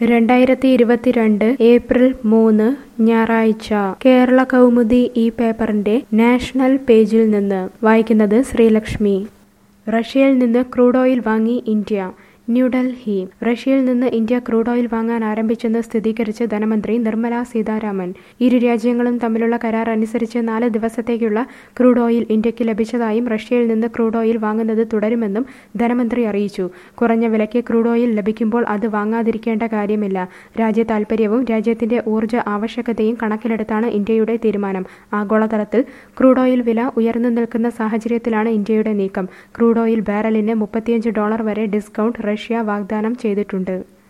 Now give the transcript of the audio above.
രണ്ടായിരത്തി ഇരുപത്തിരണ്ട് ഏപ്രിൽ മൂന്ന് ഞായറാഴ്ച കേരള കൗമുദി ഈ പേപ്പറിന്റെ നാഷണൽ പേജിൽ നിന്ന് വായിക്കുന്നത് ശ്രീലക്ഷ്മി റഷ്യയിൽ നിന്ന് ക്രൂഡ് ഓയിൽ വാങ്ങി ഇന്ത്യ ന്യൂഡൽഹി റഷ്യയിൽ നിന്ന് ഇന്ത്യ ക്രൂഡ് ഓയിൽ വാങ്ങാൻ ആരംഭിച്ചെന്ന് സ്ഥിരീകരിച്ച് ധനമന്ത്രി നിർമ്മല സീതാരാമൻ ഇരു രാജ്യങ്ങളും തമ്മിലുള്ള കരാർ അനുസരിച്ച് നാല് ദിവസത്തേക്കുള്ള ക്രൂഡ് ഓയിൽ ഇന്ത്യക്ക് ലഭിച്ചതായും റഷ്യയിൽ നിന്ന് ക്രൂഡ് ഓയിൽ വാങ്ങുന്നത് തുടരുമെന്നും ധനമന്ത്രി അറിയിച്ചു കുറഞ്ഞ വിലയ്ക്ക് ക്രൂഡ് ഓയിൽ ലഭിക്കുമ്പോൾ അത് വാങ്ങാതിരിക്കേണ്ട കാര്യമില്ല രാജ്യ താൽപര്യവും രാജ്യത്തിന്റെ ഊർജ്ജ ആവശ്യകതയും കണക്കിലെടുത്താണ് ഇന്ത്യയുടെ തീരുമാനം ആഗോളതലത്തിൽ ക്രൂഡ് ഓയിൽ വില ഉയർന്നു നിൽക്കുന്ന സാഹചര്യത്തിലാണ് ഇന്ത്യയുടെ നീക്കം ക്രൂഡ് ഓയിൽ ബാരലിന് മുപ്പത്തിയഞ്ച് ഡോളർ വരെ ഡിസ്കൗണ്ട് റഷ്യ വാഗ്ദാനം ചെയ്തിട്ടുണ്ട്